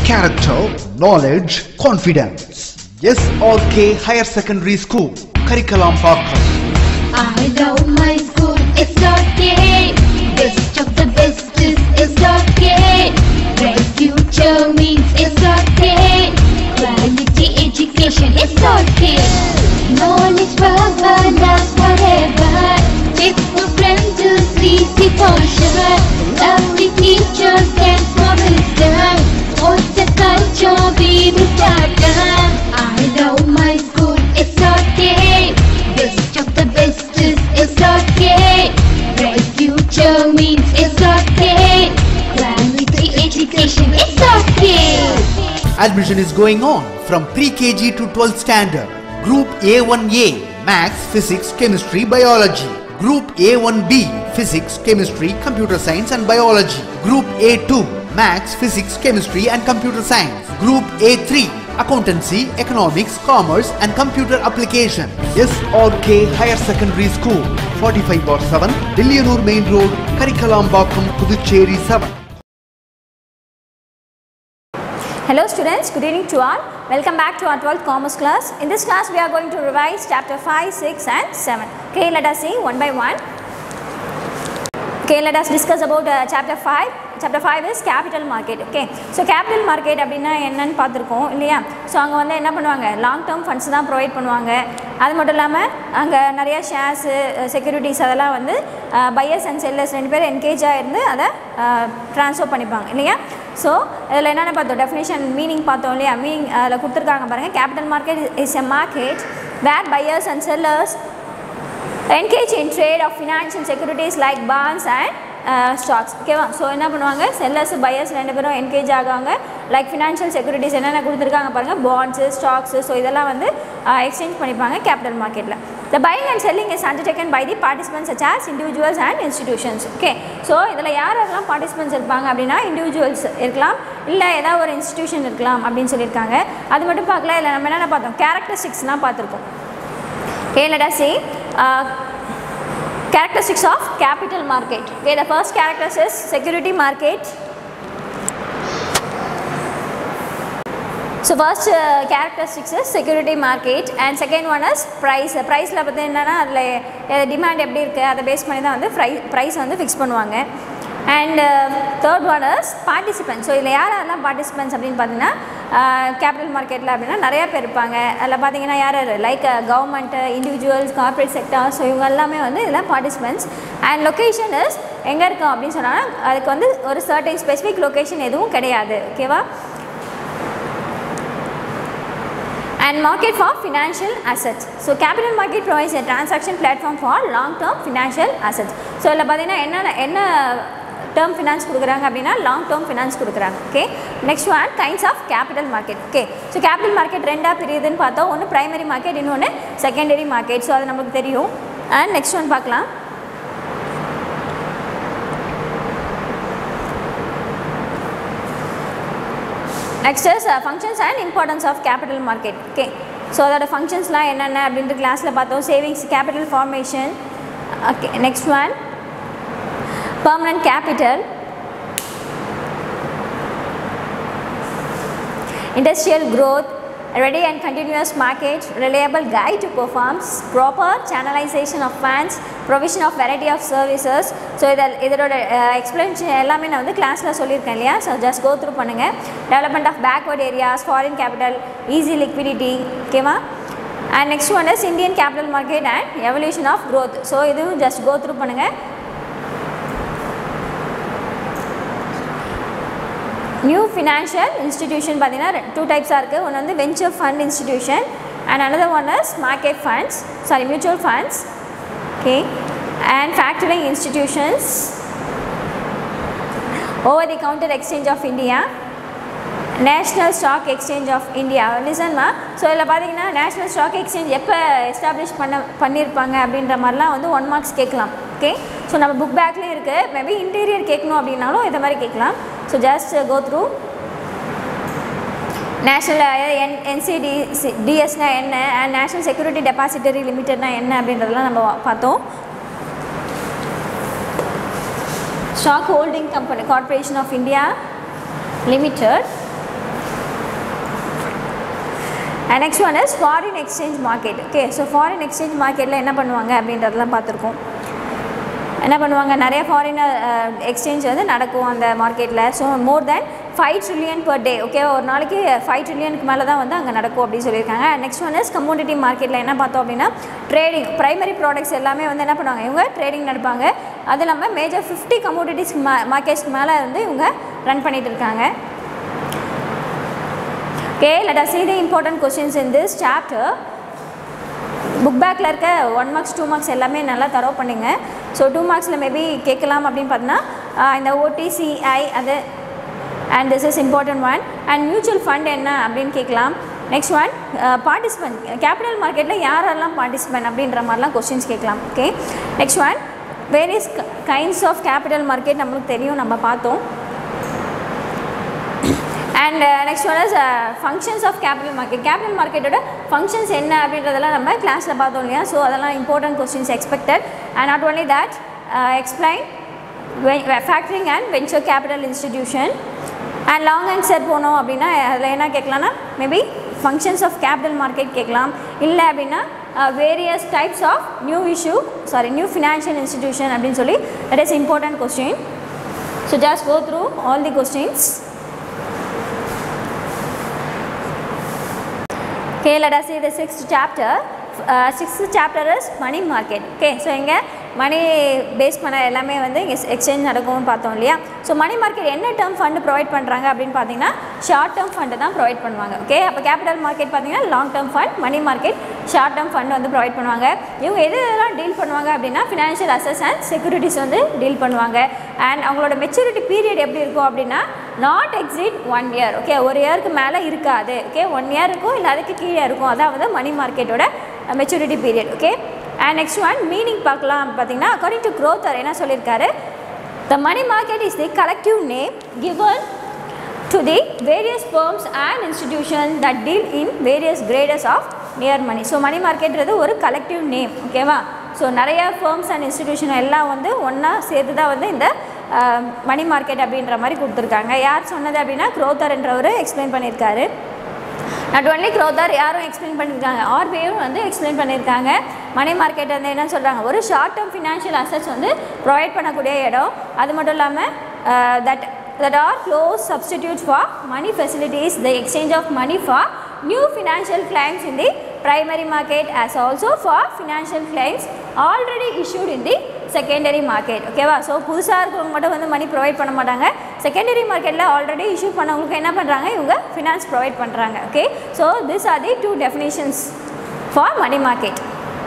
character, knowledge, confidence. SRK Higher Secondary School, Curriculum Pakam. I love my school, it's okay. Best of the best is it's okay. Bright future means it's okay. Quality education, it's okay. Knowledge forever, love forever. It's no friend to see the culture. Lovely teachers and promisers. What's the culture we will start? I love my school, it's okay. Best of the best is it's okay. Bright future means it's okay. Quality education, it's okay. Admission is going on from pre-KG to 12th standard. Group A1A, Maths, Physics, Chemistry, Biology. Group A1B, Physics, Chemistry, Computer Science and Biology. Group A2, Maths, Physics, Chemistry and Computer Science. Group A3, Accountancy, Economics, Commerce and Computer Application. SRK Higher Secondary School, 45 bar 7, Dillianur Main Road, Karikalambakkam, Puducherry 7. Hello students, good evening to all. Welcome back to our 12th commerce class. In this class we are going to revise chapter 5, 6 and 7. Okay, let us see one by one. Okay, let us discuss about uh, chapter 5. Chapter 5 is capital market. Okay, so capital market அப்படின்னா என்னன்னு பார்த்துருக்கோம் இல்லையா so அங்கே வந்து என்ன பண்ணுவாங்க long term funds தான் provide பண்ணுவாங்க அது மட்டும் இல்லாமல் அங்கே நிறைய ஷேர்ஸு செக்யூரிட்டிஸ் அதெல்லாம் வந்து பையர்ஸ் அண்ட் செல்லர்ஸ் ரெண்டு பேரும் என்கேஜாக இருந்து அதை ட்ரான்ஸ்ஃபர் பண்ணிப்பாங்க இல்லையா ஸோ இதில் என்னென்ன பார்த்தோம் டெஃபினேஷன் மீனிங் பார்த்தோம் இல்லையா மீனிங் அதில் கொடுத்துருக்காங்க பாருங்கள் capital market is a market where buyers and sellers engage in trade of financial securities like bonds and stocks ஓகேவா ஸோ என்ன பண்ணுவாங்க செல்லர்ஸ் பையர்ஸ் ரெண்டு பேரும் என்கேஜ் ஆகாங்க லைக் ஃபினான்ஷியல் செக்யூரிட்டிஸ் என்னென்ன கொடுத்துருக்காங்க பாருங்கள் பாண்ட்ஸு ஸ்டாக்ஸு ஸோ இதெல்லாம் வந்து எக்ஸ்சேஞ்ச் பண்ணிப்பாங்க கேபிட்டல் மார்க்கெட்டில் the buying and selling is undertaken by the participants such as individuals and institutions okay so இதில் யார் யாரெல்லாம் பார்ட்டிசிபென்ட்ஸ் இருப்பாங்க அப்படின்னா இண்டிவிஜுவல்ஸ் இருக்கலாம் இல்லை ஏதாவது ஒரு இன்ஸ்டிடியூஷன் இருக்கலாம் அப்படின்னு சொல்லியிருக்காங்க அது மட்டும் பார்க்கல இல்லை நம்ம என்னென்ன பார்த்தோம் கேரக்டரிஸ்டிக்ஸ்லாம் பார்த்துருக்கோம் Okay, let us see uh, characteristics of capital market. Okay, the first characteristic is security market. So first uh, characteristics is security market and second one is price. ப்ரைஸில் பற்றி என்னென்னா அதில் டிமாண்ட் எப்படி இருக்குது அதை பேஸ் பண்ணி தான் வந்து ப்ரை ப்ரைஸ் வந்து ஃபிக்ஸ் பண்ணுவாங்க and third one is participant so இதில் யார் யாரெல்லாம் பார்ட்டிசிபென்ட்ஸ் அப்படின்னு பார்த்தீங்கன்னா கேபிட்டல் மார்க்கெட்டில் அப்படின்னா நிறைய பேர் இருப்பாங்க அதில் பார்த்தீங்கன்னா யார் யார் like government individuals corporate sector so இவங்க எல்லாமே வந்து இதில் பார்ட்டிசிபென்ட்ஸ் அண்ட் லொக்கேஷன் இஸ் எங்கே இருக்கும் அப்படின்னு சொன்னால் அதுக்கு வந்து ஒரு சர்டன் ஸ்பெசிஃபிக் லொக்கேஷன் எதுவும் கிடையாது ஓகேவா and market for financial assets. So capital market provides a transaction platform for long term financial assets. So இதில் பார்த்தீங்கன்னா என்ன என்ன டேர்ம் ஃபினான்ஸ் கொடுக்குறாங்க அப்படின்னா லாங் டேர்ம் ஃபினான்ஸ் கொடுக்குறாங்க okay next one kinds of capital market okay so capital market ரெண்டாக பிரியுதுன்னு பார்த்தோம் ஒன்று பிரைமரி மார்க்கெட் இன்னொன்று செகண்டரி மார்க்கெட் ஸோ அது நமக்கு தெரியும் அண்ட் நெக்ஸ்ட் ஒன் பார்க்கலாம் next is functions and importance of capital market okay so அதோட ஃபங்க்ஷன்ஸ்லாம் என்னென்ன அப்படின்ட்டு கிளாஸில் பார்த்தோம் savings capital formation okay next one permanent capital industrial growth ready and continuous market reliable guide to performs proper channelization of funds provision of variety of services so இதில் இதோட explanation எல்லாமே நான் வந்து கிளாஸில் சொல்லியிருக்கேன் இல்லையா ஸோ ஜஸ்ட் கோ த்ரூ பண்ணுங்கள் development of backward areas foreign capital easy liquidity ஓகேவா and next one is Indian capital market and evolution of growth so இதுவும் ஜஸ்ட் கோ த்ரூ பண்ணுங்கள் நியூ ஃபினான்ஷியல் இன்ஸ்டிடியூஷன் பார்த்தீங்கன்னா டூ டைப்ஸாக இருக்குது ஒன்று வந்து venture fund institution and another one is market funds sorry mutual funds okay and factoring institutions over the counter exchange of India national stock exchange of India லிசன்மா so இதில் பார்த்தீங்கன்னா national stock exchange எப்போ establish பண்ண பண்ணியிருப்பாங்க அப்படின்ற மாதிரிலாம் வந்து one marks கேட்கலாம் ஓகே ஸோ நம்ம புக் பேக்லேயும் இருக்குது மேபி இன்டீரியர் கேட்கணும் அப்படின்னாலும் இதை மாதிரி கேட்கலாம் so just go through national N NCD டிஎஸ்னா என்ன அண்ட் நேஷ்னல் செக்யூரிட்டி டெபாசிட்டரி லிமிட்டட்னா என்ன அப்படின்றதெல்லாம் நம்ம பார்த்தோம் stock holding company corporation of India limited and next one is foreign exchange market okay so foreign exchange மார்க்கெட்டில் என்ன பண்ணுவாங்க அப்படின்றதெல்லாம் பார்த்துருக்கோம் என்ன பண்ணுவாங்க நிறைய ஃபாரின் எக்ஸ்சேஞ்ச் வந்து நடக்கும் அந்த மார்க்கெட்டில் so more then five trillion per day okay ஒரு நாளைக்கு ஃபைவ் ட்ரில்லியனுக்கு மேலே தான் வந்து அங்கே நடக்கும் அப்படின்னு சொல்லியிருக்காங்க நெக்ஸ்ட் ஒன் இஸ் கம்யூனிட்டி மார்க்கெட்டில் என்ன பார்த்தோம் அப்படின்னா ட்ரேடிங் ப்ரைமரி ப்ராடக்ட்ஸ் எல்லாமே வந்து என்ன பண்ணுவாங்க இவங்க ட்ரேடிங் நடப்பாங்க அது இல்லாமல் மேஜர் ஃபிஃப்டி கம்யூனிட்டிஸ் மா மார்க்கெட்ஸ்க்கு மேலே வந்து இவங்க ரன் பண்ணிட்டு இருக்காங்க okay let us see the important questions in this chapter book பேக்கில் இருக்க ஒன் மார்க்ஸ் டூ மார்க்ஸ் எல்லாமே நல்லா தரவு பண்ணுங்க ஸோ டூ மார்க்ஸில் மேபி கேட்கலாம் அப்படின்னு பார்த்தீங்கன்னா ஆஹ் இந்த ஓடிசிஐ அது and this is important one and mutual fund என்ன அப்படின்னு கேட்கலாம் நெக்ஸ்ட் ஒன் பார்ட்டிசிபென்ட் கேபிட்டல் மார்க்கெட்டில் யாரெல்லாம் பார்ட்டிசிபென்ட் அப்படின்ற மாதிரிலாம் கொஸ்டின்ஸ் கேட்கலாம் okay next one various kinds of capital market நம்மளுக்கு தெரியும் நம்ம பார்த்தோம் and next one is functions of capital market capital மார்க்கெட்டோட ஃபங்க்ஷன்ஸ் என்ன அப்படின்றதெல்லாம் நம்ம கிளாஸில் பார்த்தோம் இல்லையா ஸோ அதெல்லாம் important questions expected and not only that explain factoring and venture capital institution and long answer போனோம் அப்படின்னா அதில் என்ன கேட்கலாம்னா maybe functions of capital market கேட்கலாம் இல்லை அப்படின்னா various types of new issue sorry new financial institution அப்படின்னு சொல்லி that is important question so just go through all the questions Okay, let us see the sixth chapter. Uh, sixth chapter is money market. Okay, so இங்கே மணி base பண்ண எல்லாமே வந்து இங்கே exchange நடக்கும்னு பார்த்தோம் இல்லையா ஸோ மணி மார்க்கெட் என்ன term fund provide பண்ணுறாங்க அப்படின்னு பார்த்தீங்கன்னா ஷார்ட் டேர்ம் ஃபண்டு தான் ப்ரொவைட் பண்ணுவாங்க ஓகே அப்போ கேபிட்டல் மார்க்கெட் பார்த்தீங்கன்னா long term fund money market short term fund வந்து ப்ரொவைட் பண்ணுவாங்க இவங்க எது எதெல்லாம் டீல் பண்ணுவாங்க அப்படின்னா ஃபினான்ஷியல் அசஸ் அண்ட் செக்யூரிட்டிஸ் வந்து டீல் பண்ணுவாங்க அண்ட் அவங்களோட மெச்சூரிட்டி பீரியட் எப்படி இருக்கும் அப்படின்னா not exceed one year okay ஒரு இயருக்கு மேலே இருக்காது ஓகே ஒன் இயர் இருக்கும் இல்லை அதுக்கு கீழே இருக்கும் அதான் வந்து மணி மார்க்கெட்டோட maturity period okay and next one meaning பார்க்கலாம் பார்த்தீங்கன்னா அக்கார்டிங் டு க்ரோத்தர் என்ன சொல்லியிருக்காரு the money market is the collective name given to the various firms and institutions that deal in various grades of near money so money மார்க்கெட்றது ஒரு collective name ஓகேவா so நிறைய firms and institution எல்லாம் வந்து ஒன்றா சேர்த்து தான் வந்து இந்த மணி மார்க்கெட் அப்படின்ற மாதிரி கொடுத்துருக்காங்க யார் சொன்னது அப்படின்னா க்ரோத்தர்ன்றவர் எக்ஸ்பிளைன் பண்ணியிருக்காரு நாட் ஒன்லி க்ரோத்தர் யாரும் எக்ஸ்பிளைன் பண்ணியிருக்காங்க ஆர்பிஐயும் வந்து எக்ஸ்பிளைன் பண்ணியிருக்காங்க மணி மார்க்கெட் வந்து என்ன சொல்கிறாங்க ஒரு ஷார்ட் டேர்ம் ஃபினான்ஷியல் அசட்ஸ் வந்து ப்ரொவைட் பண்ணக்கூடிய இடம் அது மட்டும் இல்லாமல் that that are close substitute for money facilities the exchange of money for new financial claims in the primary market as also for financial claims already issued in the secondary market ஓகேவா so புதுசாக இருக்கிறவங்க மட்டும் வந்து மணி provide பண்ண மாட்டாங்க secondary மார்க்கெட்டில் already issue பண்ணவங்களுக்கு என்ன பண்ணுறாங்க இவங்க ஃபினான்ஸ் ப்ரொவைட் பண்ணுறாங்க okay so this are the two definitions for money market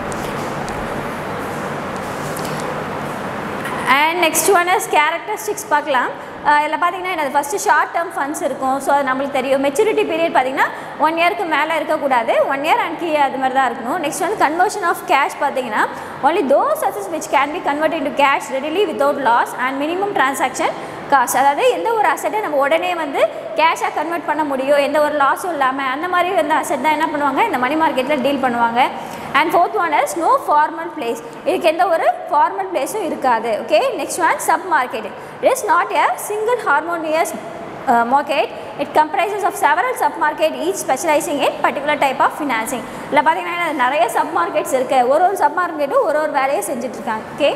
and next one is characteristics பார்க்கலாம் இதில் பார்த்தீங்கன்னா என்னது ஃபஸ்ட்டு ஷார்ட் டேர்ம் ஃபண்ட்ஸ் இருக்கும் ஸோ அது நம்மளுக்கு தெரியும் மெச்சூரிட்டி பீரியட் பார்த்தீங்கன்னா ஒன் இயருக்கு மேலே இருக்கக்கூடாது ஒன் இயர் அண்ட் கீழே அது மாதிரி தான் இருக்கணும் நெக்ஸ்ட் வந்து கன்வர்ஷன் ஆஃப் கேஷ் பார்த்தீங்கன்னா ஒன்லி தோஸ் அசஸ் which can be convert into cash readily without loss and minimum transaction காசு அதாவது எந்த ஒரு அசட்டை நம்ம உடனே வந்து கேஷாக கன்வெர்ட் பண்ண முடியும் எந்த ஒரு லாஸும் இல்லாமல் அந்த மாதிரி வந்து அசட் தான் என்ன பண்ணுவாங்க இந்த மணி மார்க்கெட்டில் டீல் பண்ணுவாங்க and fourth one is no formal place இதுக்கு எந்த ஒரு ஃபார்மல் பிளேஸும் இருக்காது okay next one sub market it is not a single harmonious market it comprises of several sub market each specialising in particular type of financing இல்லை பார்த்தீங்கன்னா நிறைய sub markets இருக்குது ஒரு ஒரு சப் மார்க்கெட்டும் ஒரு ஒரு வேலையை செஞ்சுட்ருக்காங்க ஓகே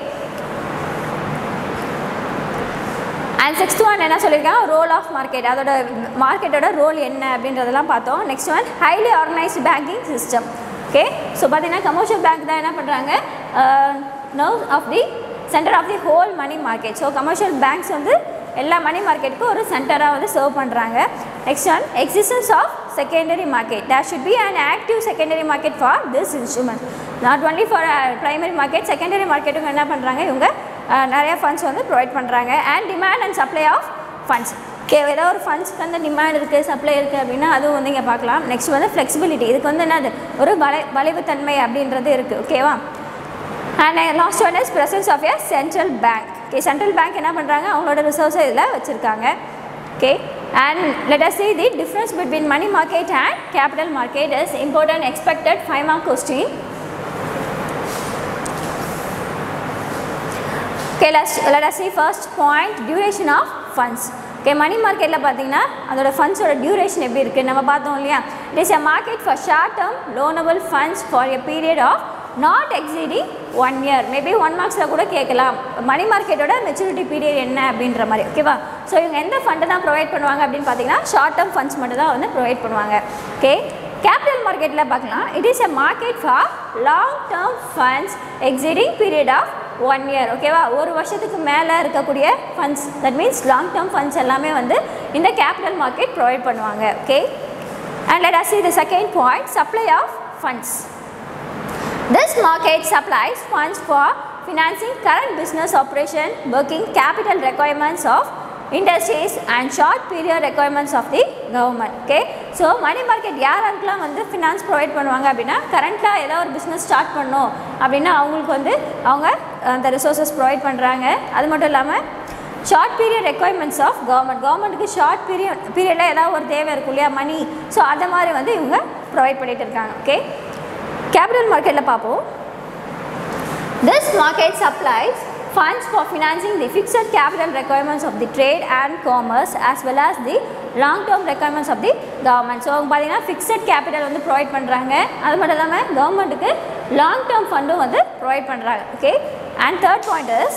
அண்ட் சிக்ஸ்த் ஒன் என்ன சொல்லியிருக்காங்க ரோல் ஆஃப் மார்க்கெட் அதோட மார்க்கெட்டோட ரோல் என்ன அப்படின்றதெல்லாம் பார்த்தோம் next one highly organised banking system okay so பார்த்தீங்கன்னா கமர்ஷியல் பேங்க் தான் என்ன பண்ணுறாங்க nerve of the centre of the whole money market so commercial banks வந்து எல்லா மணி மார்க்கெட்டுக்கும் ஒரு சென்டராக வந்து சர்வ் பண்ணுறாங்க next one existence of secondary market there should be an active secondary market for this instrument not only for primary market secondary மார்க்கெட்டுக்கும் என்ன பண்ணுறாங்க இவங்க நிறைய ஃபண்ட்ஸ் வந்து ப்ரொவைட் பண்ணுறாங்க and demand and supply of funds okay ஏதோ ஒரு ஃபண்ட்ஸ்க்கு வந்து டிமாண்ட் இருக்குது சப்ளை இருக்குது அப்படின்னா அதுவும் வந்து இங்கே பார்க்கலாம் நெக்ஸ்ட் வந்து ஃப்ளெக்சிபிலிட்டி இதுக்கு வந்து என்னது ஒரு வலை வளைவுத்தன்மை அப்படின்றது இருக்குது ஓகேவா and last one is presence of a central bank okay central bank என்ன பண்ணுறாங்க அவங்களோட ரிசர்வ்ஸை இதில் வச்சுருக்காங்க okay and let us see the difference between money market and capital market is important expected five mark question Okay, let's, let us see first point duration of funds. Okay money மார்க்கெட்டில் பார்த்தீங்கன்னா அதோட ஃபண்ட்ஸோட duration எப்படி இருக்குது நம்ம பார்த்தோம் இல்லையா it is a market for short term loanable funds for a period of not exceeding one year maybe one மார்க்ஸில் கூட கேட்கலாம் மணி மார்க்கெட்டோட மெச்சூரிட்டி பீரியட் என்ன அப்படின்ற மாதிரி ஓகேவா ஸோ இவங்க எந்த ஃபண்டை தான் ப்ரொவைட் பண்ணுவாங்க அப்படின்னு பார்த்தீங்கன்னா ஷார்ட் டேர்ம் ஃபண்ட்ஸ் மட்டும் தான் வந்து ப்ரொவைட் பண்ணுவாங்க ஓகே கேபிட்டல் மார்க்கெட்டில் பார்க்கலாம் it is a market for long term funds exceeding period of one year ஓகேவா ஒரு வருஷத்துக்கு மேலே இருக்கக்கூடிய funds that means long term funds எல்லாமே வந்து இந்த கேபிட்டல் மார்க்கெட் ப்ரொவைட் பண்ணுவாங்க okay and let us see the second point supply of funds This market supplies funds for financing current business operation, working capital requirements of industries and short period requirements of the government. Okay. So money market யாராருக்கெல்லாம் வந்து finance provide பண்ணுவாங்க அப்படின்னா கரண்ட்டாக ஏதோ ஒரு business start பண்ணோம் அப்படின்னா அவங்களுக்கு வந்து அவங்க அந்த ரிசோர்ஸஸ் ப்ரொவைட் பண்ணுறாங்க அது மட்டும் இல்லாமல் short period requirements of government கவர்மெண்ட்டுக்கு ஷார்ட் பீரியட் பீரியடில் ஏதாவது ஒரு தேவை இருக்கும் இல்லையா மணி ஸோ அந்த மாதிரி வந்து இவங்க ப்ரொவைட் பண்ணிட்டு இருக்காங்க ஓகே கேபிட்டல் மார்க்கெட்டில் பார்ப்போம் This market supplies funds for financing the fixed capital requirements of the trade and commerce as well as the long term requirements of the government. So அவங்க பார்த்தீங்கன்னா ஃபிக்ஸட் கேபிட்டல் வந்து provide பண்ணுறாங்க அது மட்டும் இல்லாமல் கவர்மெண்ட்டுக்கு லாங் டேர்ம் ஃபண்டும் வந்து provide பண்ணுறாங்க okay and third point is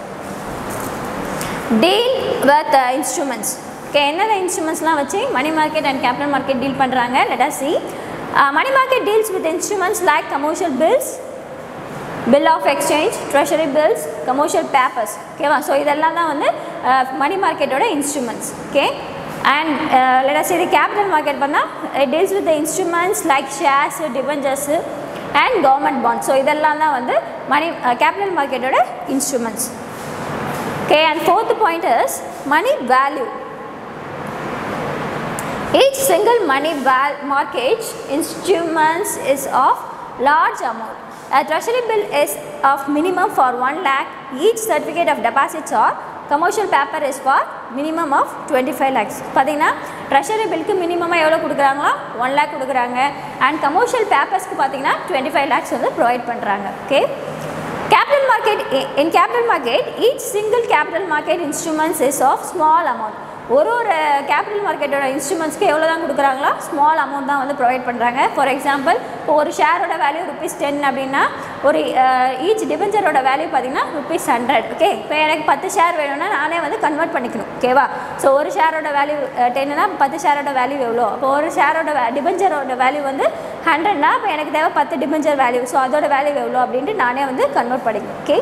deal with instruments okay என்னென்ன இன்ஸ்ட்ருமெண்ட்ஸ்லாம் வச்சு money market and capital market deal பண்ணுறாங்க let us see money market deals with instruments like commercial bills bill of exchange treasury bills commercial papers ஓகேவா so இதெல்லாம் தான் வந்து money மார்க்கெட்டோட instruments okay and let இது கேபிட்டல் மார்க்கெட் பண்ணால் deals with instruments like shares debentures and government bond so இதெல்லாம் தான் வந்து மணி கேபிட்டல் மார்க்கெட்டோட instruments okay and fourth point is money value Each single money val market instruments is of large amount. A treasury bill is of minimum for 1 lakh. Each certificate of deposits or commercial paper is for minimum of 25 lakhs. பார்த்தீங்கன்னா treasury பில்க்கு மினிமமாக எவ்வளோ கொடுக்குறாங்களோ one lakh கொடுக்குறாங்க and commercial பேப்பர்ஸ்க்கு பார்த்தீங்கன்னா twenty five lakhs வந்து provide பண்ணுறாங்க okay Capital market, in capital market, each single capital market instruments is of small amount. ஒரு ஒரு கேபிட்டல் மார்க்கெட்டோட இன்ஸ்ட்ருமெண்ட்ஸ்க்கு எவ்வளோ தான் கொடுக்குறாங்களோ ஸ்மால் அமௌண்ட் தான் வந்து ப்ரொவைட் பண்ணுறாங்க ஃபார் எக்ஸாம்பிள் இப்போ ஒரு ஷேரோட வேல்யூ ருபீஸ் டென் அப்படின்னா ஒரு ஈச் டிபெஞ்சரோட வேல்யூ பார்த்தீங்கன்னா ருபீஸ் ஹண்ட்ரட் ஓகே இப்போ எனக்கு பத்து ஷேர் வேணும்னா நானே வந்து கன்வெர்ட் பண்ணிக்கணும் ஓகேவா ஸோ ஒரு ஷேரோட வேல்யூ டென்னுனா பத்து ஷேரோட வேல்யூ எவ்வளோ அப்போ ஒரு ஷேரோட டிபெஞ்சரோட வேல்யூ வந்து ஹண்ட்ரட்னா இப்போ எனக்கு தேவை பத்து டிபெஞ்சர் வேல்யூ ஸோ அதோட வேல்யூ எவ்வளோ அப்படின்ட்டு நானே வந்து கன்வெர்ட் பண்ணிக்கணும் okay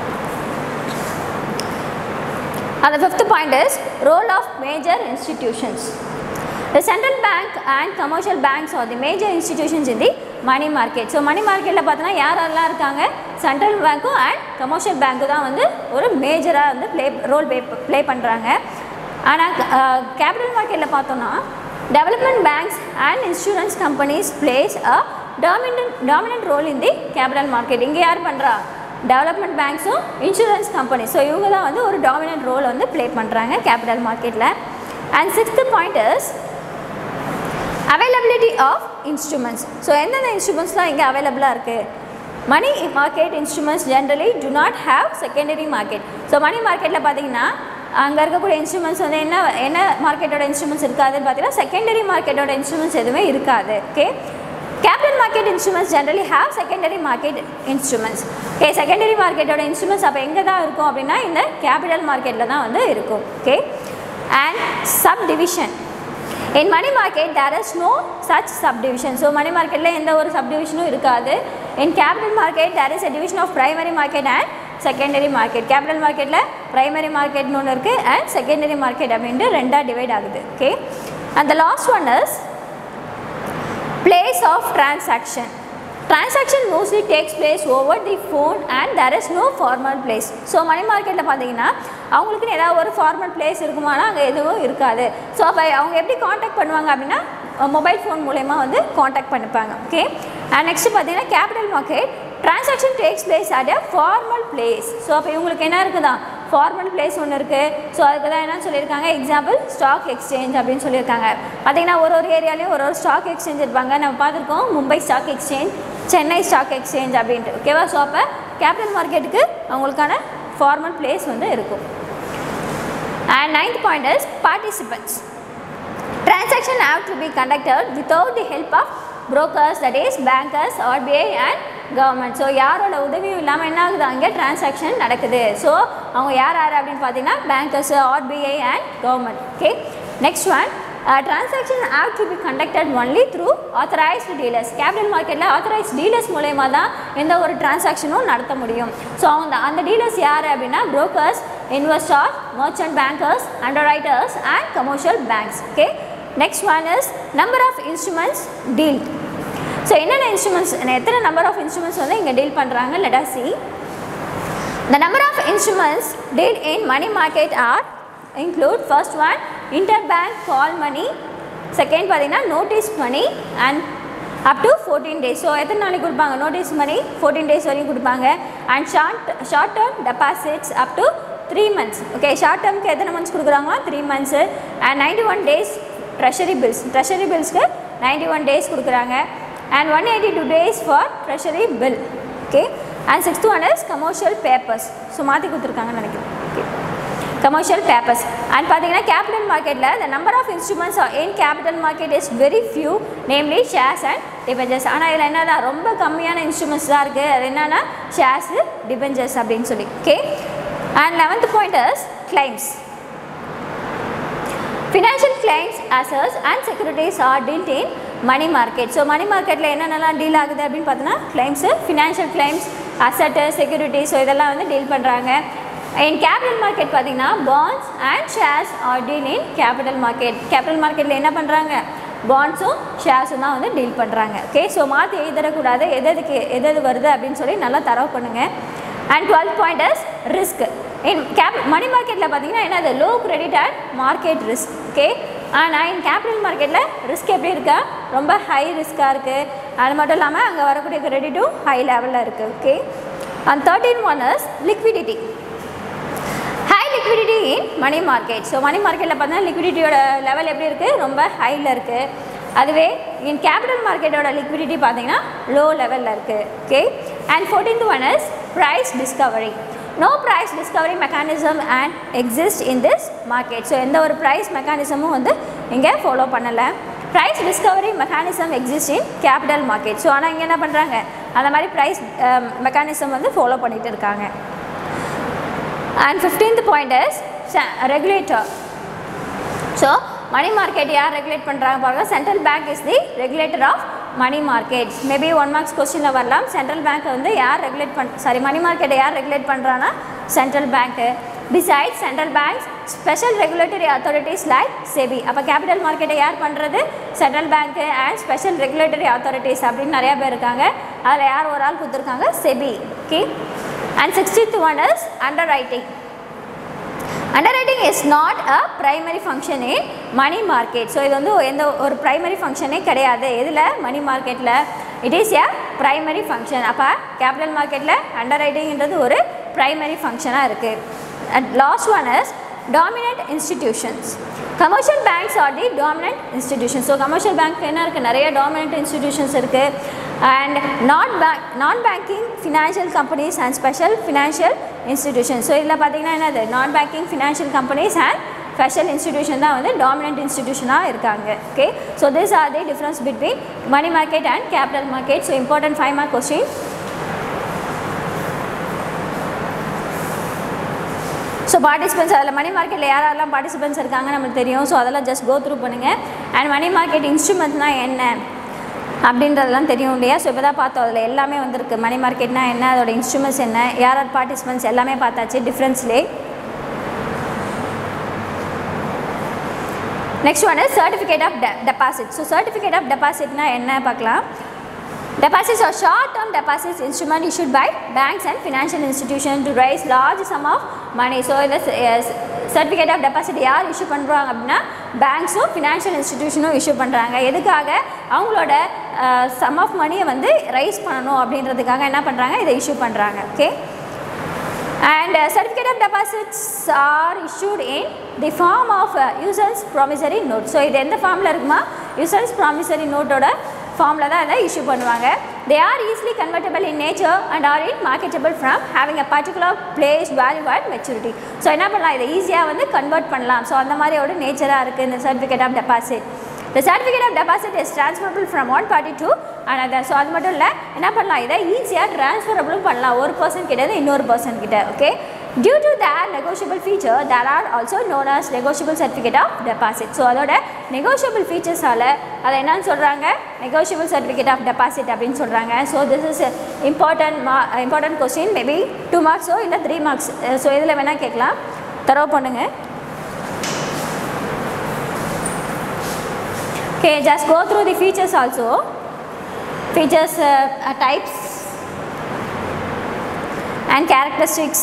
And the fifth point is role of major institutions. The central bank and commercial banks are the major institutions in the money market. So money மார்க்கெட்டில் பார்த்தோன்னா யாரெல்லாம் இருக்காங்க சென்ட்ரல் பேங்க்கும் அண்ட் கமர்ஷியல் பேங்க்கு தான் வந்து ஒரு மேஜராக வந்து ப்ளே ரோல் ப்ளே ப்ளே பண்ணுறாங்க ஆனால் கேபிட்டல் மார்க்கெட்டில் பார்த்தோன்னா development banks and insurance companies plays a dominant dominant role in the capital market இங்கே யார் பண்ணுறா டெவலப்மெண்ட் பேங்க்ஸும் இன்சூரன்ஸ் கம்பெனி ஸோ இவங்க தான் வந்து ஒரு டாமினன்ட் ரோல் வந்து ப்ளே பண்ணுறாங்க கேபிட்டல் மார்க்கெட்டில் and sixth point is availability of instruments so எந்தெந்த இன்ஸ்ட்ருமெண்ட்ஸ்லாம் இங்கே அவைலபிளாக இருக்குது money market instruments generally do not have secondary market so money மார்க்கெட்டில் பார்த்தீங்கன்னா அங்கே இருக்கக்கூடிய இன்ஸ்ட்ருமெண்ட்ஸ் வந்து என்ன என்ன மார்க்கெட்டோட இன்ஸ்ட்ருமெண்ட்ஸ் இருக்காதுன்னு பார்த்தீங்கன்னா செகண்டரி மார்க்கெட்டோட இன்ஸ்ட்ருமெண்ட்ஸ் எதுவுமே இருக்காது okay capital market instruments generally have secondary market instruments okay secondary மார்க்கெட்டோட இன்ஸ்ட்ருமெண்ட்ஸ் அப்போ எங்கே தான் இருக்கும் அப்படின்னா இந்த கேபிட்டல் மார்க்கெட்டில் தான் வந்து இருக்கும் okay and sub division in money market there is no such sub division so money மார்க்கெட்டில் எந்த ஒரு சப் டிவிஷனும் இருக்காது in capital market there is a division of primary market and secondary market capital மார்க்கெட்டில் பிரைமரி மார்க்கெட்னு ஒன்று இருக்குது and secondary market அப்படின்ட்டு ரெண்டாக டிவைட் ஆகுது okay and the last one is place of transaction transaction mostly takes place over the phone and there is no formal place so money மார்க்கெட்டில் பார்த்தீங்கன்னா அவங்களுக்குன்னு ஏதாவது ஒரு ஃபார்மல் பிளேஸ் இருக்குமானா அங்கே எதுவும் இருக்காது ஸோ அப்போ அவங்க எப்படி காண்டாக்ட் பண்ணுவாங்க அப்படின்னா மொபைல் ஃபோன் மூலயமா வந்து காண்டாக்ட் பண்ணிப்பாங்க ஓகே அண்ட் நெக்ஸ்ட் பார்த்தீங்கன்னா capital market transaction takes place at a formal place so அப்போ இவங்களுக்கு என்ன இருக்குதா ஃபார்மல் பிளேஸ் ஒன்று இருக்குது ஸோ அதுக்கு தான் என்ன சொல்லியிருக்காங்க எக்ஸாம்பிள் ஸ்டாக் எக்ஸ்சேஞ்ச் அப்படின்னு சொல்லியிருக்காங்க பார்த்தீங்கன்னா ஒரு ஒரு ஏரியாலையும் ஒரு ஒரு ஸ்டாக் எக்ஸ்சேஞ்ச் இருப்பாங்க நம்ம பார்த்துருக்கோம் Mumbai stock exchange Chennai stock exchange அப்படின்ட்டு ஓகேவா ஸோ அப்போ கேபிட்டல் மார்க்கெட்டுக்கு அவங்களுக்கான ஃபார்மல் பிளேஸ் வந்து இருக்கும் and ninth point is participants transaction have to be conducted without the help of brokers that is bankers RBI and government so யாரோட உதவியும் இல்லாமல் என்ன ஆகுது அங்கே transaction நடக்குது ஸோ அவங்க யார் யார் அப்படின்னு பார்த்தீங்கன்னா bankers RBI and government okay next one transaction have to be conducted only through authorised dealers capital மார்க்கெட்டில் ஆத்தரைஸ்ட் டீலர்ஸ் மூலயமா தான் எந்த ஒரு டிரான்சாக்ஷனும் நடத்த முடியும் ஸோ அவங்க அந்த டீலர்ஸ் யார் அப்படின்னா brokers investors merchant bankers underwriters and commercial banks okay next one is number of instruments dealt so என்னென்ன இன்ஸ்ட்ருமெண்ட்ஸ் எத்தனை நம்பர் ஆஃப் இன்ஸ்ட்ருமெண்ட்ஸ் வந்து இங்கே டீல் பண்ணுறாங்க let us see The number of instruments dealt in money market are include first one interbank call money, second பார்த்தீங்கன்னா notice money and up to 14 days. So எத்தனை நாளைக்கு கொடுப்பாங்க notice money 14 days வரையும் கொடுப்பாங்க and short short term deposits up to three months okay short டேர்ம்க்கு எத்தனை months கொடுக்குறாங்களா three months and ninety one days treasury bills treasury பில்ஸ்க்கு ninety one days கொடுக்குறாங்க and one eighty two days for treasury bill okay and sixth one is commercial papers so மாற்றி கொடுத்துருக்காங்கன்னு நினைக்கிறேன் okay commercial papers and பார்த்தீங்கன்னா capital மார்க்கெட்டில் the number of instruments are in capital market is very few namely shares and debentures ஆனால் இதில் என்னன்னா ரொம்ப கம்மியான இன்ஸ்ட்ருமெண்ட்ஸ் தான் இருக்குது அது என்னன்னா ஷேர்ஸு டிபெஞ்சர்ஸ் அப்படின்னு சொல்லி okay and eleventh point is claims Financial claims, assets and securities are dealt in money market. So money மார்க்கெட்டில் என்னென்னலாம் டீல் ஆகுது அப்படின்னு பார்த்தோன்னா claims financial claims asset security so இதெல்லாம் வந்து டீல் பண்ணுறாங்க இன் கேபிட்டல் மார்க்கெட் பார்த்தீங்கன்னா bonds and shares are deal in capital market capital மார்க்கெட்டில் என்ன பண்ணுறாங்க பாண்ட்ஸும் ஷேர்ஸும் தான் வந்து டீல் பண்ணுறாங்க ஓகே ஸோ மாற்றி எழுதிடக்கூடாது எது எதுக்கு எது எது வருது அப்படின்னு சொல்லி நல்லா தரவு பண்ணுங்கள் and twelfth point is risk in cap money மார்க்கெட்டில் பார்த்தீங்கன்னா என்னது low credit and market risk okay ஆனால் இன் கேபிட்டல் மார்க்கெட்டில் ரிஸ்க் எப்படி இருக்கா ரொம்ப ஹை ரிஸ்க்காக இருக்குது அது மட்டும் இல்லாமல் அங்கே வரக்கூடிய கிரெடிட்டும் ஹை லெவலில் இருக்குது okay and thirteen one is liquidity high liquidity in money market so money மார்க்கெட்டில் பார்த்தீங்கன்னா லிக்விடிட்டியோட லெவல் எப்படி இருக்குது ரொம்ப ஹையில் இருக்குது அதுவே இன் கேபிட்டல் மார்க்கெட்டோட லிக்விடிட்டி பார்த்தீங்கன்னா லோ லெவலில் இருக்குது okay and fourteenth one is price discovery no price discovery mechanism and exist in this market so எந்த ஒரு ப்ரைஸ் மெக்கானிசமும் வந்து இங்கே ஃபாலோ பண்ணலை price discovery mechanism exist in capital market so ஆனால் இங்கே என்ன பண்ணுறாங்க அந்த மாதிரி ப்ரைஸ் மெக்கானிசம் வந்து ஃபாலோ பண்ணிகிட்டு இருக்காங்க and fifteenth point is regulator so money market யார் ரெகுலேட் பண்ணுறாங்க பாருங்க central bank is the regulator of money market maybe one marks கொஸ்டினில் வரலாம் சென்ட்ரல் பேங்க் வந்து யார் ரெகுலேட் பண் சாரி மணி மார்க்கெட்டை யார் ரெகுலேட் பண்ணுறான்னா central bank beside central banks special regulatory authorities like SEBI அப்போ கேபிட்டல் மார்க்கெட்டை யார் பண்ணுறது central bank and special regulatory authorities அப்படின்னு நிறையா பேர் இருக்காங்க அதில் யார் ஒரு ஆள் கொடுத்துருக்காங்க SEBI okay and sixteenth one is under writing underwriting is not a primary function in money market so இது வந்து எந்த ஒரு ப்ரைமரி ஃபங்க்ஷனே கிடையாது எதில் மணி மார்க்கெட்டில் it is a primary function அப்போ கேபிட்டல் மார்க்கெட்டில் அண்டர்ரைட்டிங்கிறது ஒரு ப்ரைமரி ஃபங்க்ஷனாக இருக்குது and last one is dominant institutions commercial banks are the dominant institution so commercial bank என்ன இருக்குது நிறைய டாமினன்ட் இன்ஸ்டிடியூஷன்ஸ் இருக்குது and not bank non banking financial companies and special financial institution so இதில் பார்த்தீங்கன்னா என்னது non banking financial companies and special institution தான் வந்து dominant இன்ஸ்டிடியூஷனாக இருக்காங்க okay so this are the difference between money market and capital market so important five mark question so participants அதில் money மார்க்கெட்டில் யாரெல்லாம் பார்ட்டிசிபென்ட்ஸ் இருக்காங்க நமக்கு தெரியும் ஸோ அதெல்லாம் ஜஸ்ட் கோ த்ரூ பண்ணுங்கள் அண்ட் மணி மார்க்கெட் இன்ஸ்ட்ருமெண்ட்னால் என்ன அப்படின்றதெல்லாம் தெரியும் இல்லையா ஸோ இப்போ தான் பார்த்தோம் அதில் எல்லாமே வந்திருக்கு மணி மார்க்கெட்னா என்ன அதோட இன்ஸ்ட்ருமெண்ட்ஸ் என்ன யார் யார் பார்ட்டிசிபென்ட்ஸ் எல்லாமே பார்த்தாச்சு டிஃப்ரென்ஸ்லே next one certificate of deposit so certificate of டெபாசிட்னா என்ன பார்க்கலாம் Deposits are short-term deposits instrument issued by banks and financial institutions to raise large sum of money. So, இந்த சர்டிஃபிகேட் ஆஃப் டெபாசிட் யார் இஷ்யூ பண்ணுறாங்க அப்படின்னா பேங்க்ஸும் ஃபினான்ஷியல் இன்ஸ்டிடியூஷனும் இஷ்யூ பண்ணுறாங்க எதுக்காக அவங்களோட சம் ஆஃப் மணியை வந்து ரைஸ் பண்ணணும் அப்படின்றதுக்காக என்ன பண்ணுறாங்க இதை இஷ்யூ பண்ணுறாங்க okay and uh, certificate of deposits are issued in the form of uh, users promissory note so இது எந்த ஃபார்மில் இருக்குமா users promissory நோட்டோட ஃபார்மில் தான் இதை இஷ்யூ பண்ணுவாங்க they are easily convertible in nature and are in marketable from having a particular place value and maturity so என்ன பண்ணலாம் இதை ஈஸியாக வந்து கன்வெர்ட் பண்ணலாம் ஸோ அந்த மாதிரியோட நேச்சராக இருக்குது இந்த certificate of deposit The certificate of deposit is transferable from one party to another. So அது மட்டும் இல்லை என்ன பண்ணலாம் இதை ஈஸியாக ட்ரான்ஸ்ஃபரபிளும் பண்ணலாம் ஒரு பர்சன் கிட்ட இன்னொரு பர்சன் கிட்ட okay due to that negotiable feature there are also known as negotiable certificate of deposit so அதோட negotiable featureஸால் அதை என்னன்னு சொல்கிறாங்க negotiable certificate of deposit அப்படின்னு சொல்கிறாங்க ஸோ திஸ் இஸ் இம்பார்ட்டன்ட் மா இம்பார்ட்டன்ட் கொஸ்டின் மேபி டூ மார்க்ஸோ இல்லை த்ரீ மார்க்ஸ் ஸோ இதில் வேணால் கேட்கலாம் தரவு பண்ணுங்கள் Okay, just go through the features also. Features, uh, uh, types, and characteristics.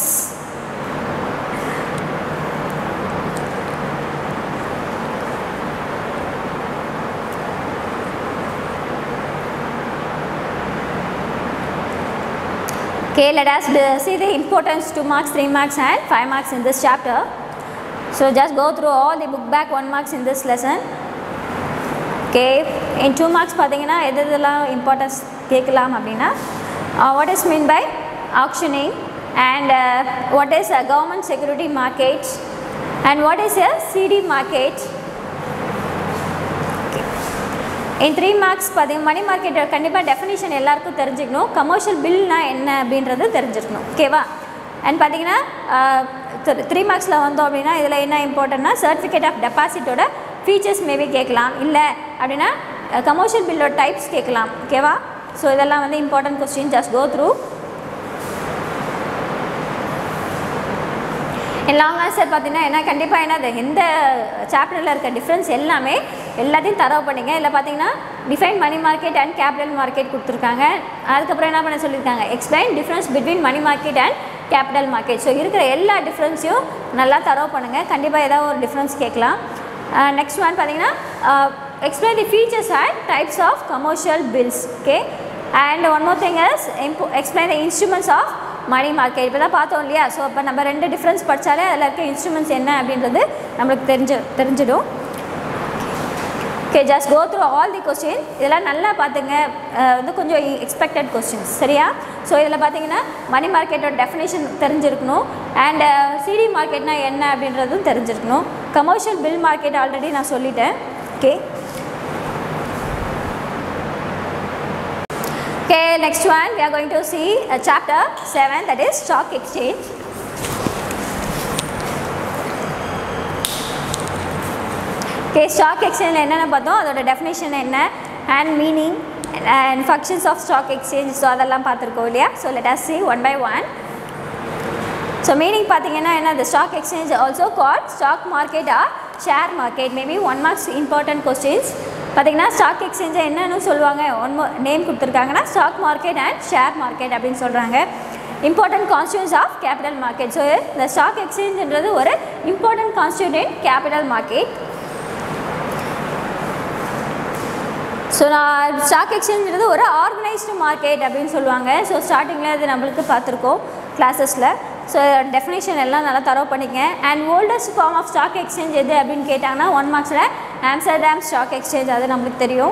Okay, let us uh, see the importance 2 marks, 3 marks and 5 marks in this chapter. So just go through all the book back 1 marks in this lesson. Okay in two marks பார்த்தீங்கன்னா எது இதெல்லாம் importance கேட்கலாம் அப்படின்னா what is mean by auctioning and what is a government security market and what is a CD market in three marks பார்த்தீங்க money market கண்டிப்பாக definition எல்லாருக்கும் தெரிஞ்சுக்கணும் commercial பில்னா என்ன அப்படின்றது தெரிஞ்சிருக்கணும் ஓகேவா அண்ட் பார்த்தீங்கன்னா த்ரீ மார்க்ஸில் வந்தோம் அப்படின்னா இதில் என்ன இம்பார்ட்டன்னா சர்டிஃபிகேட் ஆஃப் டெபாசிட்டோட ஃபீச்சர்ஸ் மேபி கேட்கலாம் இல்லை அப்படின்னா கமர்ஷியல் பில்லோட டைப்ஸ் கேட்கலாம் ஓகேவா ஸோ இதெல்லாம் வந்து important question just go through long answer பார்த்தீங்கன்னா என்ன கண்டிப்பாக என்னது எந்த சாப்டரில் இருக்க டிஃப்ரென்ஸ் எல்லாமே எல்லாத்தையும் தரவு பண்ணிங்க இல்லை பார்த்தீங்கன்னா define money market and capital market கொடுத்துருக்காங்க அதுக்கப்புறம் என்ன பண்ண சொல்லியிருக்காங்க explain difference between money market and capital market so இருக்கிற எல்லா டிஃப்ரென்ஸையும் நல்லா தரவு பண்ணுங்கள் கண்டிப்பாக ஏதாவது ஒரு டிஃப்ரென்ஸ் கேட்கலாம் நெக்ஸ்ட் ஒன் பார்த்தீங்கன்னா explain the features and types of commercial bills okay and one more thing is explain the instruments of money market இப்போ தான் பார்த்தோம் இல்லையா ஸோ அப்போ நம்ம ரெண்டு டிஃப்ரென்ஸ் படித்தாலே அதில் இருக்க இன்ஸ்ட்ருமெண்ட்ஸ் என்ன அப்படின்றது நம்மளுக்கு தெரிஞ்சு தெரிஞ்சிடும் okay just go through all the question இதெல்லாம் நல்லா பார்த்துங்க வந்து கொஞ்சம் எக்ஸ்பெக்டட் கொஸ்டின்ஸ் சரியா ஸோ இதில் பார்த்தீங்கன்னா மணி மார்க்கெட்டோட டெஃபினேஷன் தெரிஞ்சிருக்கணும் அண்ட் சிடி மார்க்கெட்னா என்ன அப்படின்றதும் தெரிஞ்சிருக்கணும் கமர்ஷியல் பில் மார்க்கெட் ஆல்ரெடி நான் சொல்லிட்டேன் okay Okay, next one we are going to see a chapter 7 that is stock exchange. Okay stock எக்ஸ்சேஞ்சில் என்னென்ன பார்த்தோம் அதோட டெஃபினேஷன் என்ன and meaning and functions of stock exchange so அதெல்லாம் பார்த்துருக்கோம் இல்லையா so let us see one by one so meaning பார்த்தீங்கன்னா என்ன the stock exchange also called stock market or share market maybe one marks important questions பார்த்தீங்கன்னா stock எக்ஸ்சேஞ்சை என்னன்னு சொல்லுவாங்க one name கொடுத்துருக்காங்கன்னா stock market and share market அப்படின்னு சொல்கிறாங்க important constituents of capital market so இந்த ஸ்டாக் எக்ஸ்சேஞ்சுன்றது ஒரு important constitute in capital market so நான் ஸ்டாக் எக்ஸ்சேஞ்சுன்றது ஒரு ஆர்கனைஸ்டு மார்க்கெட் அப்படின்னு சொல்லுவாங்க ஸோ ஸ்டார்டிங்கில் இது நம்மளுக்கு பார்த்துருக்கோம் கிளாஸஸில் ஸோ டெஃபினேஷன் எல்லாம் நல்லா தரவு பண்ணிக்க and oldest form of stock exchange எது அப்படின்னு கேட்டாங்கன்னா ஒன் மார்க்ஸில் ஆம்ஸ்டர்டாம் ஸ்டாக் எக்ஸ்சேஞ்ச் அது நம்மளுக்கு தெரியும்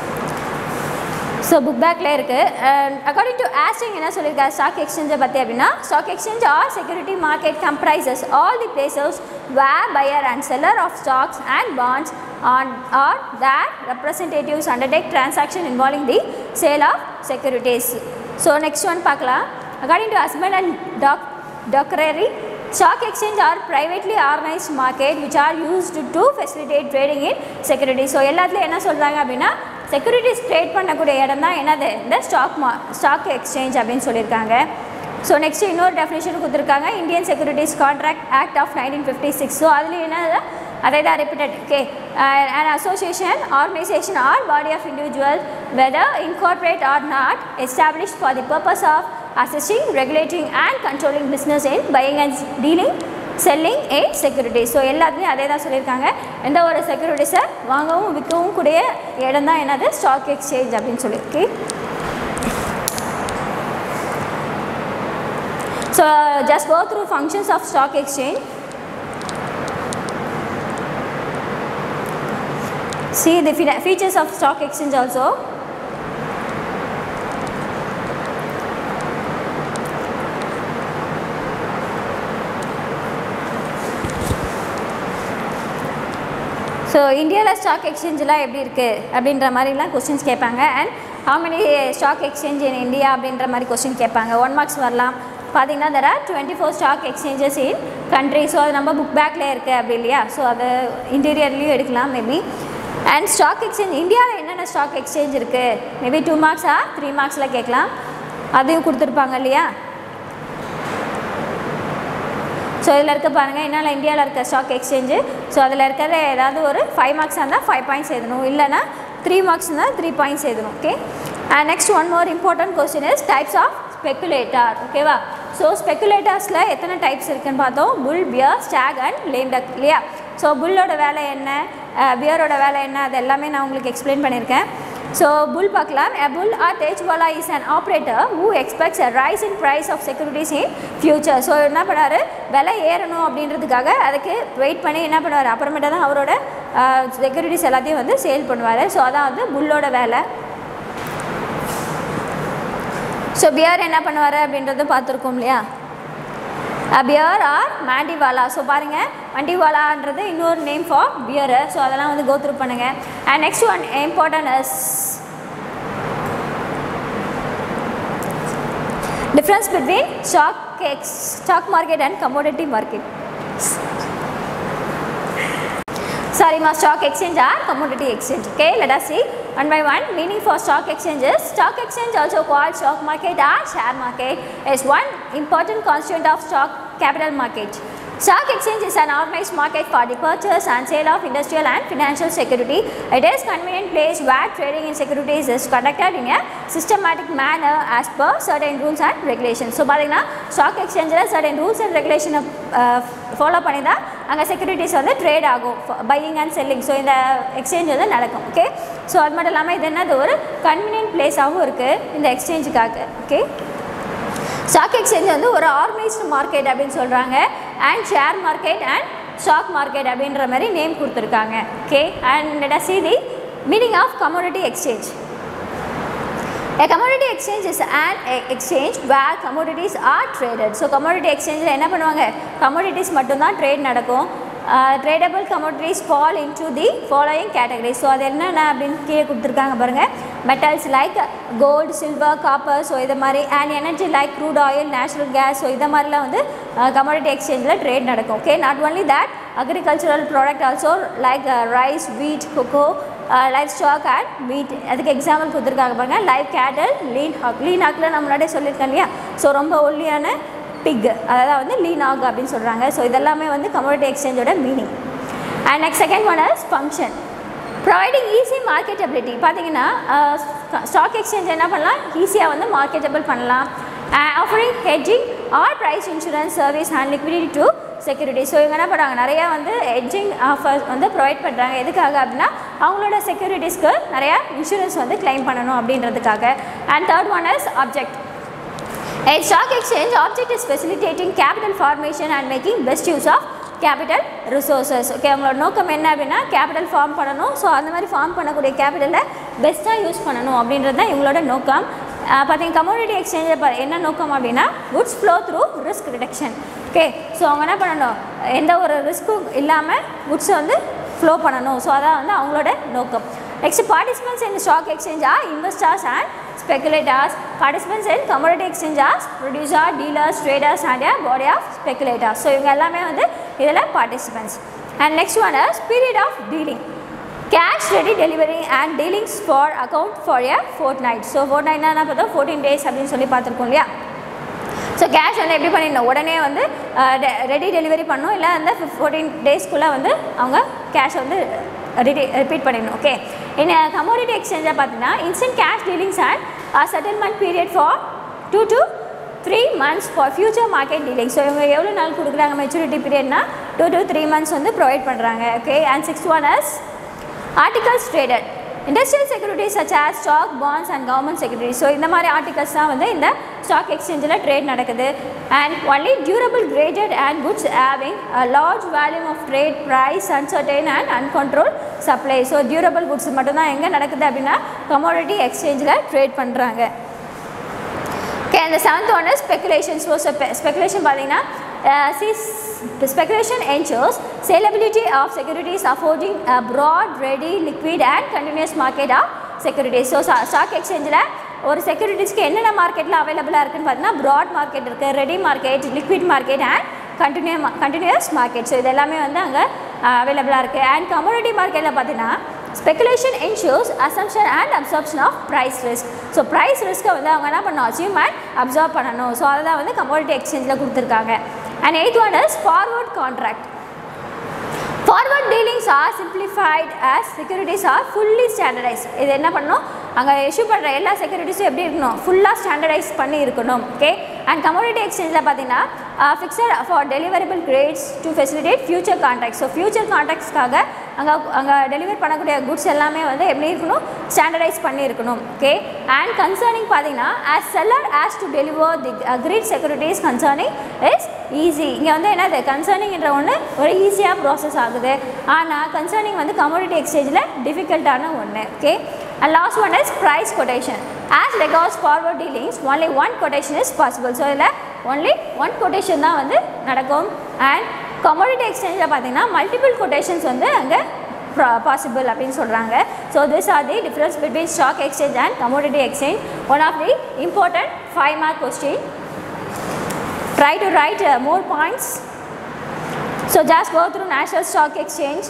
ஸோ புக் பேக்கில் இருக்குது அக்கார்டிங் டு ஆஸ்டிங் என்ன சொல்லியிருக்காரு ஸ்டாக் எக்ஸ்சேஞ்சை பற்றி அப்படின்னா stock exchange or security market comprises all the places where buyer and seller of stocks and bonds on or that representatives undertake transaction involving the sale of securities. So next one பார்க்கலாம் according to Husband and Dock Dockray stock exchange are privately organised market which are used to facilitate trading in security so எல்லாத்துலையும் என்ன சொல்கிறாங்க அப்படின்னா securities trade பண்ணக்கூடிய இடம் தான் என்னது இந்த ஸ்டாக் மா ஸ்டாக் எக்ஸ்சேஞ்ச் அப்படின்னு சொல்லியிருக்காங்க ஸோ நெக்ஸ்ட் இன்னொரு டெஃபினேஷன் கொடுத்துருக்காங்க Indian Securities Contract Act of nineteen fifty six so அதுலேயும் என்ன அதே தான் repeated okay and association organisation or body of individual whether incorporate or not establish for the purpose of assessing, regulating and controlling business in buying and dealing, selling a security. So எல்லாத்துலேயும் அதே தான் சொல்லியிருக்காங்க எந்த ஒரு செக்யூரிட்டிஸை வாங்கவும் விற்கவும் கூடிய இடம் தான் என்னது ஸ்டாக் எக்ஸ்சேஞ்ச் அப்படின்னு சொல்லியிருக்கு so just go through functions of stock exchange see the fe- features of stock exchange also so இந்தியாவில் ஸ்டாக் எக்ஸ்சேஞ்செலாம் எப்படி இருக்குது அப்படின்ற மாதிரிலாம் கொஸ்டின்ஸ் கேட்பாங்க and how many stock exchange in India அப்படின்ற மாதிரி கொஸ்டின் கேட்பாங்க ஒன் மார்க்ஸ் வரலாம் பார்த்தீங்கன்னா there are twenty four stock exchanges in country so அது நம்ம புக் பேக்லேயே இருக்குது அப்படி இல்லையா ஸோ அது இன்டீரியர்லேயும் எடுக்கலாம் மேபி அண்ட் ஸ்டாக் எக்ஸ்சேஞ்ச் இந்தியாவில் என்னென்ன ஸ்டாக் எக்ஸ்சேஞ்ச் இருக்குது மேபி டூ மார்க்ஸா த்ரீ மார்க்ஸில் கேட்கலாம் அதையும் கொடுத்துருப்பாங்க இல்லையா ஸோ இதில் இருக்க பாருங்கள் என்னால் இந்தியாவில் இருக்க ஸ்டாக் எக்ஸ்சேஞ்சு ஸோ அதில் இருக்கிற ஏதாவது ஒரு ஃபைவ் மார்க்ஸ் இருந்தால் ஃபைவ் பாயிண்ட்ஸ் எழுதணும் இல்லைனா த்ரீ மார்க்ஸ் இருந்தால் த்ரீ பாயிண்ட்ஸ் எழுதணும் okay and next one more important question is types of speculator ஓகேவா ஸோ ஸ்பெக்குலேட்டர்ஸில் எத்தனை டைப்ஸ் இருக்குன்னு பார்த்தோம் bull bear stock and lame duck இல்லையா ஸோ புல்லோட வேலை என்ன பியரோட வேலை என்ன அது எல்லாமே நான் உங்களுக்கு எக்ஸ்பிளைன் பண்ணியிருக்கேன் ஸோ புல் பார்க்கலாம் a bull or தேஜ்வாலா is an operator who expects a rise in price of securities in future so என்ன பண்ணாரு விலை ஏறணும் அப்படின்றதுக்காக அதுக்கு வெயிட் பண்ணி என்ன பண்ணுவார் அப்புறமேட்டா தான் அவரோட செக்யூரிட்டிஸ் எல்லாத்தையும் வந்து சேல் பண்ணுவார் ஸோ அதான் வந்து புல்லோட வேலை ஸோ பியர் என்ன பண்ணுவார் அப்படின்றத பார்த்துருக்கோம் இல்லையா பியர் ஆர் மாண்டிவாலா ஸோ பாருங்கள் மண்டிவாலான்றது இன்னொரு நேம் ஃபார் பியரு ஸோ அதெல்லாம் வந்து கோத்ரூ பண்ணுங்கள் and next one important is difference between stock ex stock market and commodity market sorry ma stock exchange or commodity exchange okay let us see one by one meaning for stock exchanges stock exchange also called stock market or share market is one important constituent of stock capital market stock exchange is an organized market for the purchase and sale of industrial and financial security it is convenient place where trading in securities is conducted in a systematic manner as per certain rules and regulations so பார்த்தீங்கன்னா stock எக்ஸ்சேஞ்சில் certain rules and regulation follow பண்ணி தான் அங்கே securities வந்து trade ஆகும் buying and selling so இந்த exchange வந்து நடக்கும் ஓகே ஸோ அது மட்டும் இல்லாமல் இது என்னது ஒரு கன்வீனியன்ட் பிளேஸாகவும் இருக்குது இந்த எக்ஸ்சேஞ்சுக்காக ஓகே ஸ்டாக் எக்ஸ்சேஞ்ச் வந்து ஒரு ஆர்கனைஸ்டு மார்க்கெட் அப்படின்னு சொல்கிறாங்க and share market and stock market அப்படின்ற மாதிரி நேம் கொடுத்துருக்காங்க okay and let us see the meaning of commodity exchange A commodity exchange is an e- exchange where commodities are traded. So commodity exchangeல என்ன பண்ணுவாங்க commodities மட்டும்தான் trade நடக்கும் tradable commodities fall into the following categories so அது என்னென்ன அப்படின்னு கீழே கொடுத்துருக்காங்க பாருங்கள் metals like gold silver copper so இது மாதிரி and energy like crude oil natural gas so இந்த மாதிரிலாம் வந்து கமாடிட்டி எக்ஸ்சேஞ்சில் ட்ரேட் நடக்கும் okay not only that agricultural product also like rice wheat cocoa livestock and meat அதுக்கு example கொடுத்துருக்காங்க பாருங்கள் லைவ் கேட்டல் லீன் ஹாக் லீன் ஹாக்கில் நான் முன்னாடியே சொல்லியிருக்கேன் இல்லையா ஸோ ரொம்ப ஒல்லியான பிக் அதாவது வந்து லீன் ஆக் அப்படின்னு சொல்கிறாங்க ஸோ இதெல்லாமே வந்து கமோடிட்டி எக்ஸ்சேஞ்சோட meaning and next second one is function providing easy marketability பார்த்தீங்கன்னா ஸ்டாக் எக்ஸ்சேஞ்ச் என்ன பண்ணலாம் ஈஸியாக வந்து மார்க்கெட்டபிள் பண்ணலாம் offering hedging or price insurance service and liquidity to security so இவங்க என்ன பண்ணுறாங்க நிறையா வந்து ஹெட்ஜிங் ஆஃபர்ஸ் வந்து ப்ரொவைட் பண்ணுறாங்க எதுக்காக அப்படின்னா அவங்களோட செக்யூரிட்டிஸ்க்கு நிறையா இன்சூரன்ஸ் வந்து கிளைம் பண்ணணும் அப்படின்றதுக்காக and third one is object A stock exchange object is facilitating capital formation and making best use of capital resources. Okay அவங்களோட நோக்கம் என்ன அப்படின்னா கேபிட்டல் ஃபார்ம் பண்ணணும் ஸோ அந்த மாதிரி ஃபார்ம் பண்ணக்கூடிய கேபிட்டலை பெஸ்ட்டாக யூஸ் பண்ணணும் அப்படின்றது தான் இவங்களோட நோக்கம் பார்த்தீங்க கமோடிட்டி எக்ஸ்சேஞ்சில் என்ன நோக்கம் அப்படின்னா goods flow through risk reduction okay so அவங்க என்ன பண்ணணும் எந்த ஒரு ரிஸ்க்கும் இல்லாமல் குட்ஸ் வந்து ஃப்ளோ பண்ணணும் ஸோ அதான் வந்து அவங்களோட நோக்கம் next participants in stock exchange are investors and speculators participants in commodity exchanges producer dealers traders and a body of speculators so இவங்க எல்லாமே வந்து இதில் participants and next one is period of dealing cash ready delivery and dealings for account for a fortnight so fortnight என்ன பார்த்தோம் fourteen days அப்படின்னு சொல்லி பார்த்துருக்கோம் இல்லையா ஸோ கேஷ் வந்து எப்படி பண்ணிடணும் உடனே வந்து ரெடி டெலிவரி பண்ணணும் இல்லை அந்த ஃபோர்டீன் டேஸ்க்குள்ளே வந்து அவங்க கேஷை வந்து ரெடி ரிப்பீட் பண்ணிடணும் ஓகே இன் கமோடிட்டி எக்ஸ்சேஞ்சை பார்த்தீங்கன்னா instant cash dealings and settlement period for two to three months for future market dealing so இவங்க எவ்வளோ நாள் கொடுக்குறாங்க மெச்சூரிட்டி பீரியட்னா டூ டு த்ரீ மந்த்ஸ் வந்து ப்ரொவைட் பண்ணுறாங்க okay and six one as articles traded industrial securities such as stock bonds and government securities so இந்த மாதிரி articles தான் வந்து இந்த ஸ்டாக் எக்ஸ்சேஞ்சில் ட்ரேட் நடக்குது and only durable graded and goods having large volume of trade price uncertain and uncontrol supply so durable goods மட்டும்தான் எங்கே நடக்குது அப்படின்னா கமோடிட்டி எக்ஸ்சேஞ்சில் ட்ரேட் பண்ணுறாங்க ஓகே அந்த seventh one speculation so speculation பார்த்தீங்கன்னா சி speculation ensures saleability of securities affording a broad, ready, liquid and continuous market of securities. So stock எக்ஸ்சேஞ்சில் ஒரு செக்யூரிட்டிஸ்க்கு என்னென்ன மார்க்கெட்டில் அவைலபிளாக இருக்குன்னு பார்த்தீங்கன்னா ப்ராட் மார்க்கெட் இருக்குது ready market liquid market and continue continuous market so இது எல்லாமே வந்து அங்கே அவைலபிளாக இருக்குது அண்ட் கமோடிட்டி மார்க்கெட்டில் பார்த்தீங்கன்னா speculation ensures assumption and absorption of price risk so price ரிஸ்க்கை வந்து அவங்க என்ன பண்ணணும் அச்சீவ் அண்ட் அப்சர்வ் பண்ணணும் ஸோ அதை தான் வந்து கமோடிட்டி எக்ஸ்சேஞ்சில் கொடுத்துருக்காங்க and eighth one is forward contract forward dealings are simplified as securities are fully standardise இது என்ன பண்ணணும் அங்கே இஷ்யூ பண்ணுற எல்லா செக்யூரிட்டிஸும் எப்படி இருக்கணும் ஃபுல்லாக ஸ்டாண்டர்டைஸ் பண்ணி இருக்கணும் ஓகே அண்ட் கமோடிட்டி எக்ஸ்சேஞ்சில் பார்த்தீங்கன்னா fixed for deliverable grades to facilitate future contract so future கான்ட்ராக்ட்ஸ்க்காக அங்கே அங்கே டெலிவர் பண்ணக்கூடிய குட்ஸ் எல்லாமே வந்து எப்படி இருக்கணும் ஸ்டாண்டர்டைஸ் பண்ணி இருக்கணும் ஓகே அண்ட் கன்சர்னிங் பார்த்தீங்கன்னா as seller as to deliver the agreed securities concerning is easy இங்கே வந்து என்னது கன்சர்னிங்ன்ற ஒன்று ஒரு ஈஸியாக ப்ராசஸ் ஆகுது ஆனால் கன்சர்னிங் வந்து கமோடிட்டி எக்ஸ்சேஞ்சில் டிஃபிகல்ட்டான ஒன்று okay and last one is price quotation as regards forward dealings only one quotation is possible so இதில் ஒன்லி ஒன் கொட்டேஷன் தான் வந்து நடக்கும் அண்ட் கமோடிட்டி எக்ஸ்சேஞ்சில் பார்த்தீங்கன்னா மல்டிபிள் கொட்டேஷன்ஸ் வந்து அங்கே பாசிபிள் அப்படின்னு சொல்கிறாங்க so this are the difference between stock exchange and commodity exchange one of the important five mark question try to write uh, more points. So just go through National Stock Exchange.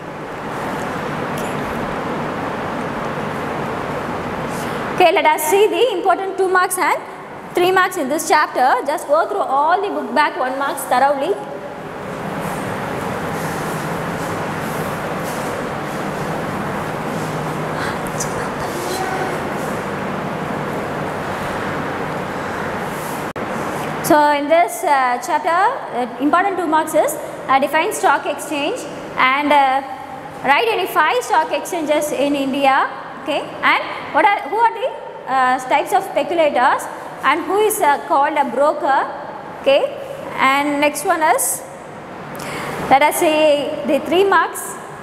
Okay, let us see the important 2 marks and 3 marks in this chapter. Just go through all the book back 1 marks thoroughly. So in this uh, chapter, uh, important two marks is uh, define stock exchange and uh, write any five stock exchanges in India. Okay, and what are who are the uh, types of speculators and who is uh, called a broker. Okay, and next one is let us see the three marks.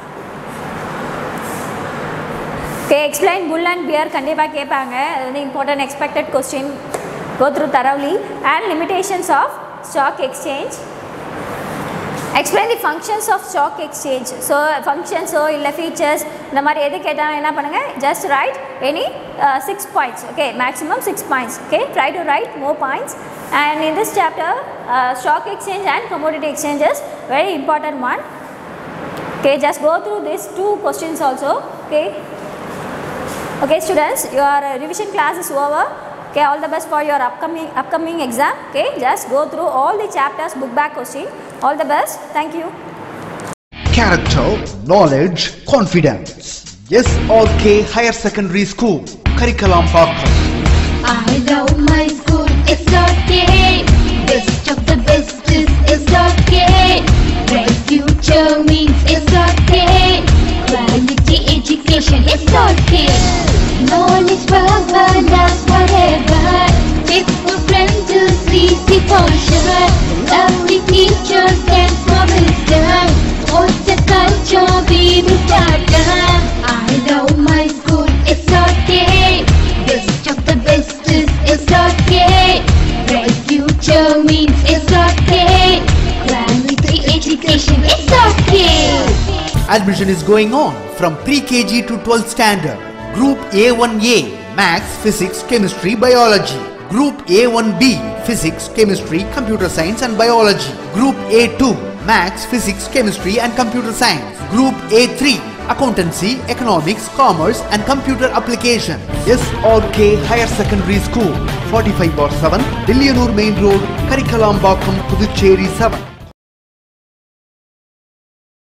Okay, explain bull and bear கண்டிப்பாக கேட்பாங்க அது வந்து important expected question go through thoroughly and limitations of stock exchange explain the functions of stock exchange so functions ஓ இல்லை features இந்த மாதிரி எது கேட்டாலும் என்ன பண்ணுங்கள் just write any uh, six points okay maximum six points okay try to write more points and in this chapter uh, stock exchange and commodity exchange is very important one okay just go through these two questions also okay okay students your uh, revision class is over okay all the best for your upcoming upcoming exam okay just go through all the chapters book back question all the best thank you Character, knowledge, confidence. SRK Higher Secondary School, Curriculum Parkland. I love my school, it's okay. Best of the best is it's okay. Bright future means it's okay. Quality education, it's okay. Knowledge forever, love forever. Faithful friends to see the culture. Lovely teachers and for wisdom. What's the culture we will start? I love my school, it's okay. Best of the best is it's okay. Bright future means it's okay. Quality education, it's okay. Admission is going on from pre-KG to 12th standard. Group A1A, Maths, Physics, Chemistry, Biology. Group A1B, Physics, Chemistry, Computer Science and Biology. Group A2, Maths, Physics, Chemistry and Computer Science. Group A3, Accountancy, Economics, Commerce and Computer Application. SRK Higher Secondary School, 45 bar 7, Dillianur Main Road, Karikalam Bakam, Puducherry 7.